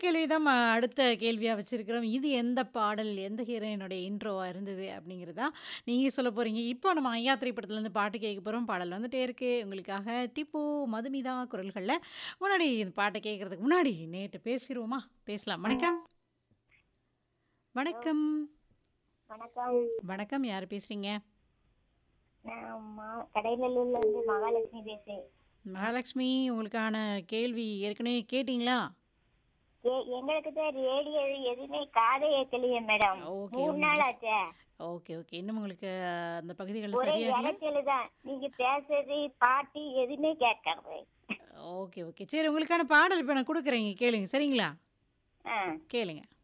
கேள்வி தான் ம அடுத்த கேள்வியா வச்சிருக்கிறோம். இது எந்த பாடல், எந்த ஹீரோயினுடைய இன்ட்ரோவா இருந்தது அப்படிங்கிறது தான் நீங்க சொல்ல போறீங்க. இப்போ நம்ம ஐயா திரைப்படத்துலேருந்து பாட்டு கேட்க போறோம். பாடல் வந்துட்டே இருக்கு. உங்களுக்காக திப்பு, மதுமிதா குரல்கள்ல. முன்னாடி இந்த பாட்ட கேட்கறதுக்கு முன்னாடி நேட்டு பேசிருவோமா? பேசலாம். வணக்கம். வணக்கம். வணக்கம். வணக்கம். யாரு பேசுறீங்க? நான் மா கடைநல்லூர்ல இருந்து மகாலட்சுமி பேசுறேன். மகாலட்சுமி உங்களுக்கான கேள்வி ஏற்கனவே கேட்டீங்களா? ஏ எங்களுக்கு தான் ரேடியோ எதுவுமே காதே கேட்கலையே மேடம். ஓகே. 3 நாள் உங்களுக்கு ஆச்சே. Okay, okay. இன்னும் உங்களுக்கு அந்த பகுதிகள்ல ஒரே சரியா இல்ல? இரைச்சலு தான். நீங்க பேசுறது, பாட்டு எதுவுமே கேட்கறது. Okay, okay. சரி உங்களுக்கான பாடல் இப்ப நான் குடுக்குறேன். கேளுங்க. சரிங்களா? ஆ. கேளுங்க.